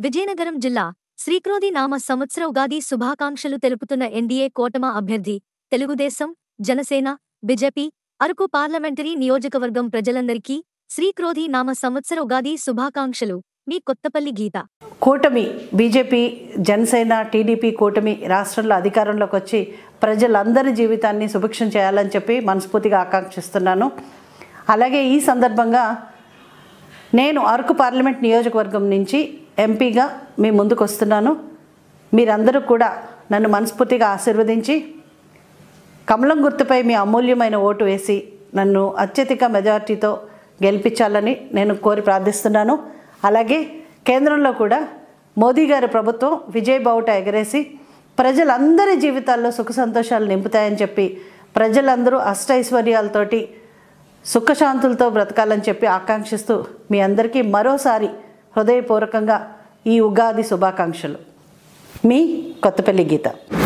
విజయనగరం జిల్లా శ్రీక్రోధి నామ సంవత్సర ఉగాది శుభాకాంక్షలు తెలుపుతున్న ఎన్డీఏ కోటమ అభ్యర్థి తెలుగుదేశం జనసేన బీజేపీ అరకు పార్లమెంటరీ నియోజకవర్గం ప్రజలందరికీ శ్రీక్రోధి నామ సంవత్సర ఉగాది శుభాకాంక్షలు మీ కొత్తపల్లి గీత కూటమి బీజేపీ జనసేన టీడీపీ కూటమి రాష్ట్రంలో అధికారంలోకి వచ్చి ప్రజలందరి జీవితాన్ని సుభిక్షం చేయాలని చెప్పి మనస్ఫూర్తిగా ఆకాంక్షిస్తున్నాను అలాగే ఈ సందర్భంగా నేను అరకు పార్లమెంట్ నియోజకవర్గం నుంచి ఎంపీగా మీ ముందుకు వస్తున్నాను మీరందరూ కూడా నన్ను మనస్ఫూర్తిగా ఆశీర్వదించి కమలం గుర్తుపై మీ అమూల్యమైన ఓటు వేసి నన్ను అత్యధిక మెజార్టీతో గెలిపించాలని నేను కోరి ప్రార్థిస్తున్నాను అలాగే కేంద్రంలో కూడా మోదీ గారి ప్రభుత్వం విజయ్ బావుట ఎగరేసి ప్రజలందరి జీవితాల్లో సుఖ సంతోషాలు నింపుతాయని చెప్పి ప్రజలందరూ అష్టైశ్వర్యాలతోటి సుఖశాంతులతో బ్రతకాలని చెప్పి ఆకాంక్షిస్తూ మీ అందరికీ మరోసారి హృదయపూర్వకంగా ఈ ఉగాది శుభాకాంక్షలు మీ కొత్తపల్లి గీత